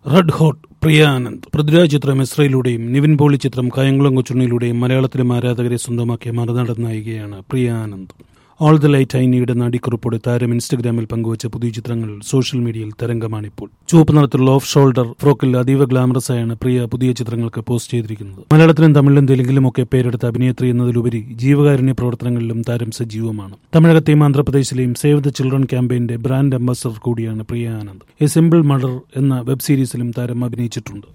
red hot Priya Anand Prithviraj ചിത്രം ഇസ്രയിലൂടെയും Nivin poly ചിത്രം കായംകുളം കൊച്ചുണ്ണിയിലൂടെയും മലയാളത്തിലും ആരാധകരെ സ്വന്തമാക്കിയ മറുനാടൻ നായികയാണ് Priya Anand all the light I need എന്ന അടിക്കുറിപ്പോടെ താരം ഇൻസ്റ്റഗ്രാമിൽ പങ്കുവച്ച പുതിയ ചിത്രങ്ങൾ സോഷ്യൽ മീഡിയയിൽ തരംഗമാണിപ്പോൾ ചുവപ്പ് നിറത്തിലുള്ള ഓഫ് ഷോൾഡർ ഫ്രോക്കിൽ അതീവ ഗ്ലാമറസ് ആയാണ് പ്രിയ പുതിയ ചിത്രങ്ങൾക്ക് പോസ്റ്റ് ചെയ്തിരിക്കുന്നത് മലയാളത്തിലും തമിഴിലും തെലുങ്കിലും ഒക്കെ പേരെടുത്ത അഭിനേത്രി എന്നതിലുപരി ജീവകാരുണ്യ പ്രവർത്തനങ്ങളിലും താരം സജീവമാണ് തമിഴകത്തെയും ആന്ധ്രാപ്രദേശിലെയും സേവ് ദ ചിൽഡ്രൻ ക്യാമ്പയിന്റെ ബ്രാൻഡ് അംബാസഡർ കൂടിയാണ് Priya Anand a simple murder എന്ന വെബ് സീരീസിലും താരം അഭിനയിച്ചിട്ടുണ്ട്